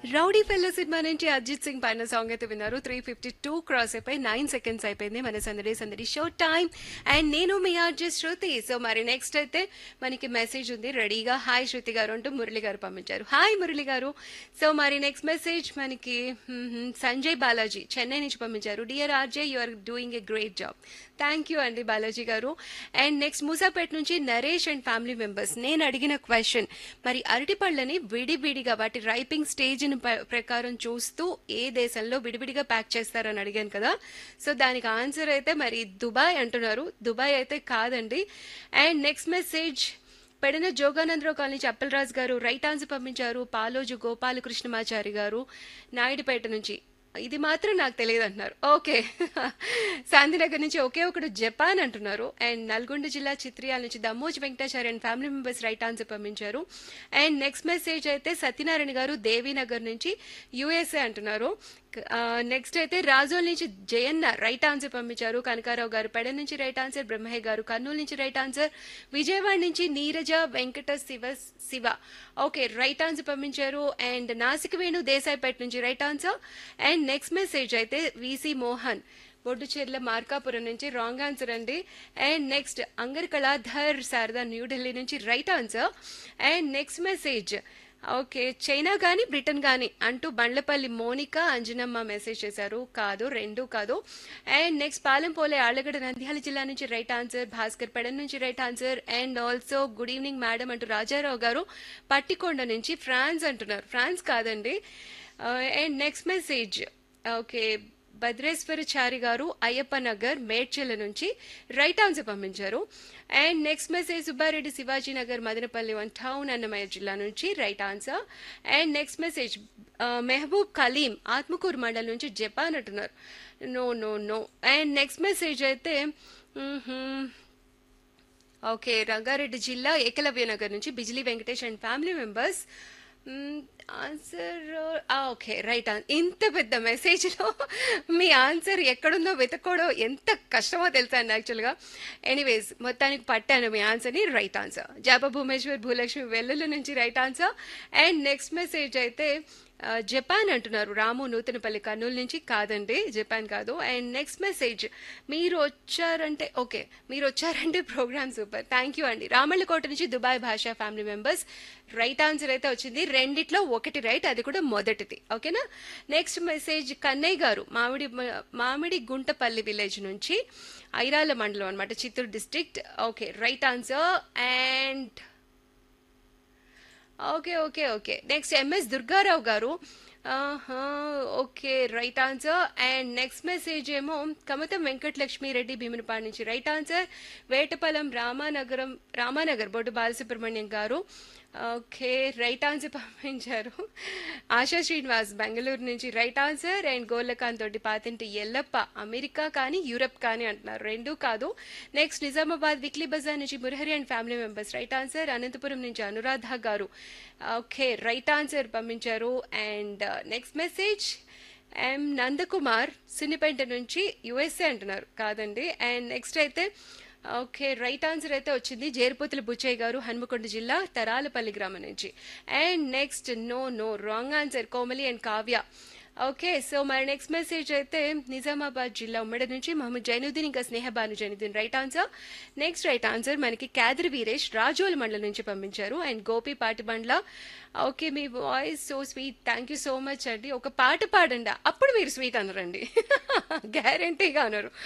Rowdy fellow cinema నుంచి అజిత్ సింగ్ పైన song అయితే విన్నారు త్రీ ఫిఫ్టీ టూ క్రాస్ అయిపోయి నైన్ సెకండ్స్ అయిపోయింది మన సందడి సందడి షో టైం అండ్ నేను మీ ఆర్జే శృతి సో మరి నెక్స్ట్ అయితే మనకి మెసేజ్ ఉంది రెడీగా హాయ్ శృతి గారు అంటూ మురళి గారు పంపించారు హాయ్ మురళి గారు సో మరి నెక్స్ట్ మెసేజ్ మనకి మ్మ్, మ్మ్, సంజయ్ బాలాజీ చెన్నై నుంచి పంపించారు dear RJ you are doing a great job thank you అండి బాలాజీ గారు అండ్ నెక్స్ట్ మూసాపేట నుంచి నరేష్ అండ్ ఫ్యామిలీ మెంబర్స్ నేను అడిగిన క్వశ్చన్ మరి అరటి పళ్ళని విడివిడిగా వాటి రైపింగ్ స్టేజ్ ప్రకారం చూస్తూ ఏ దేశంలో విడివిడిగా ప్యాక్ చేస్తారని అడిగాను కదా సో దానికి ఆన్సర్ అయితే మరి దుబాయ్ అంటున్నారు దుబాయ్ అయితే కాదండి అండ్ నెక్స్ట్ మెసేజ్ పెడిన Joganandarao colony Appalaraju garu right answer పంపించారు పాలోజు గోపాలకృష్ణమాచారి గారు నాయుడుపేట నుంచి ఇది మాత్రం నాకు తెలియదు అంటున్నారు ఓకే శాంతినగర్ నుంచి ఒకే ఒకడు జపాన్ అంటున్నారు అండ్ నల్గొండ జిల్లా చిత్రియాల నుంచి Dammoj Venkatachari and family members right answer పంపించారు అండ్ నెక్స్ట్ మెసేజ్ అయితే సత్యనారాయణ గారు దేవీనగర్ నుంచి యుఎస్ఏ అంటున్నారు నెక్స్ట్ అయితే రాజోల్ నుంచి జయన్న రైట్ ఆన్సర్ పంపించారు కనకారావు గారు పెడ నుంచి రైట్ ఆన్సర్ బ్రహ్మయ్య గారు కర్నూలు నుంచి రైట్ ఆన్సర్ విజయవాడ నుంచి Neeraja Venkata Siva Siva okay right answer పంపించారు అండ్ నాసిక వేణు దేశాయిపేట నుంచి right answer and next message అయితే విసి మోహన్ బొడ్డుచెర్ల మార్కాపురం నుంచి రాంగ్ ఆన్సర్ అండి అండ్ నెక్స్ట్ అంగర్ కళాధర్ శారదా న్యూఢిల్లీ నుంచి right answer and next message okay China కానీ బ్రిటన్ కానీ అంటూ బండ్లపల్లి మోనిక అంజనమ్మ మెసేజ్ చేశారు కాదు రెండు కాదు అండ్ నెక్స్ట్ పాలెంపోలే ఆళ్లగడ్డ నంద్యాల జిల్లా నుంచి రైట్ ఆన్సర్ భాస్కర్ పెడన్ నుంచి right answer and also good evening madam అంటూ రాజారావు గారు పట్టికొండ నుంచి ఫ్రాన్స్ అంటున్నారు ఫ్రాన్స్ కాదండి and next message okay Bhadreswarachari garu Ayyappa Nagar Medchal నుంచి రైట్ ఆన్సర్ పంపించారు and next message Subbareddy Shivaji Nagar Madanapalle one town Annamayya జిల్లా నుంచి right answer and next message Mehboob Kaleem Atmakur మండలం నుంచి జపాన్ అంటున్నారు no no no and next message అయితే మ్మ్హ్మ్. ఓకే రంగారెడ్డి జిల్లా ఏకలవ్య నగర్ నుంచి Bijili Venkatesh and family members answer okay right ఇంత పెద్ద మెసేజ్లో మీ ఆన్సర్ ఎక్కడుందో వెతుక్కోవడం ఎంత కష్టమో తెలుసా అండి యాక్చువల్గా ఎనీవేస్ మొత్తానికి పట్టాను మీ ఆన్సర్ని రైట్ ఆన్సర్ జాప భూమేశ్వర్ భూలక్ష్మి వెల్లుల్లి నుంచి right answer and next message అయితే ఆ, జపాన్ అంటున్నారు రాము నూతనపల్లి కర్నూలు నుంచి కాదండి జపాన్ కాదు అండ్ నెక్స్ట్ మెసేజ్ మీరు వచ్చారంటే ఓకే మీరు వచ్చారంటే ప్రోగ్రామ్ సూపర్ థ్యాంక్ యూ అండి రామళ్ళకోట నుంచి దుబాయ్ భాషా ఫ్యామిలీ మెంబర్స్ రైట్ ఆన్సర్ అయితే వచ్చింది రెండిట్లో ఒకటి రైట్ అది కూడా మొదటిది ఓకేనా నెక్స్ట్ మెసేజ్ కన్నయ్య గారు మామిడి మామిడి గుంటపల్లి విలేజ్ నుంచి ఐరాల మండలం అనమాట Chittoor district okay right answer and okay okay okay next MS Durgarao garu ఆహా, okay right answer and next message ఏమో కమతం వెంకటలక్ష్మి రెడ్డి భీమునిపాడు నుంచి right answer Vetapalem Ramanagaram Ramanagar Boddu Balasubrahmanyam garu okay right answer పంపించారు ఆశా శ్రీనివాస్ బెంగళూరు నుంచి రైట్ ఆన్సర్ అండ్ గోర్లకాంత్ తోటి పాతింటి ఎల్లప్ప అమెరికా కానీ యూరప్ కానీ అంటున్నారు రెండు కాదు నెక్స్ట్ నిజామాబాద్ విక్లీ బజార్ నుంచి Murahari and family members right answer Anantapuram నుంచి Anuradha garu okay right answer పంపించారు and next message M Nandakumar Sinnipenta నుంచి యుఎస్ఏ అంటున్నారు కాదండి అండ్ నెక్స్ట్ అయితే ఓకే రైట్ ఆన్సర్ అయితే వచ్చింది జేరుపోతుల బుచ్చయ్య గారు హన్మకొండ జిల్లా తరాలపల్లి గ్రామం నుంచి and next no no wrong answer Komali and Kavya okay so మరి నెక్స్ట్ మెసేజ్ అయితే నిజామాబాద్ జిల్లా ఉమ్మడి నుంచి మహమ్మద్ జైనుద్దీన్ ఇంకా Snehabanu Zainuddin right answer next right answer మనకి క్యాదరి వీరేష్ రాజోల్ మండలం నుంచి పంపించారు అండ్ గోపి పాటిబండ్ల ఓకే మీ voice so sweet thank you so much అండి ఒక పాట పాడండి అప్పుడు మీరు స్వీట్ అనరండి గ్యారంటీగా అనరు